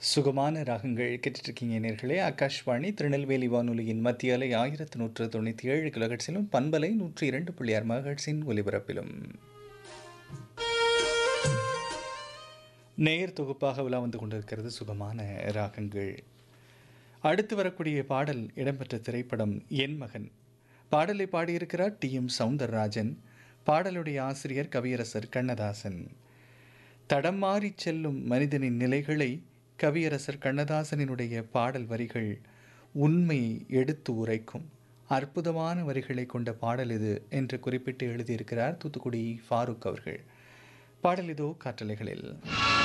சுகமான ராகங்கள் கேட்டுட்ருக்கீங்க நேர்களே ஆகாஷ்வாணி திருநெல்வேலி வானொலியின் மத்திய அலை ஆயிரத்து நூற்று தொண்ணூற்றி ஏழு கிலோஹெட்ஸிலும் பண்பலை நூற்றி இரண்டு புள்ளி ஆறு மகட்ஸின் ஒலிபரப்பிலும் நேர் தொகுப்பாக உலா வந்து கொண்டிருக்கிறது சுகமான ராகங்கள் அடுத்து வரக்கூடிய பாடல் இடம்பெற்ற திரைப்படம் என் மகன் பாடலை பாடியிருக்கிறார் டி எம் சவுந்தரராஜன் பாடலுடைய ஆசிரியர் கவியரசர் கண்ணதாசன் தடம் மாறிச் செல்லும் மனிதனின் நிலைகளை கவியரசர் கண்ணதாசனினுடைய பாடல் வரிகள் உண்மை எடுத்து உரைக்கும் அற்புதமான வரிகளை கொண்ட பாடல் இது என்று குறிப்பிட்டு எழுதியிருக்கிறார் தூத்துக்குடி ஃபாரூக் அவர்கள் பாடல் இதோ காற்றலைகளில்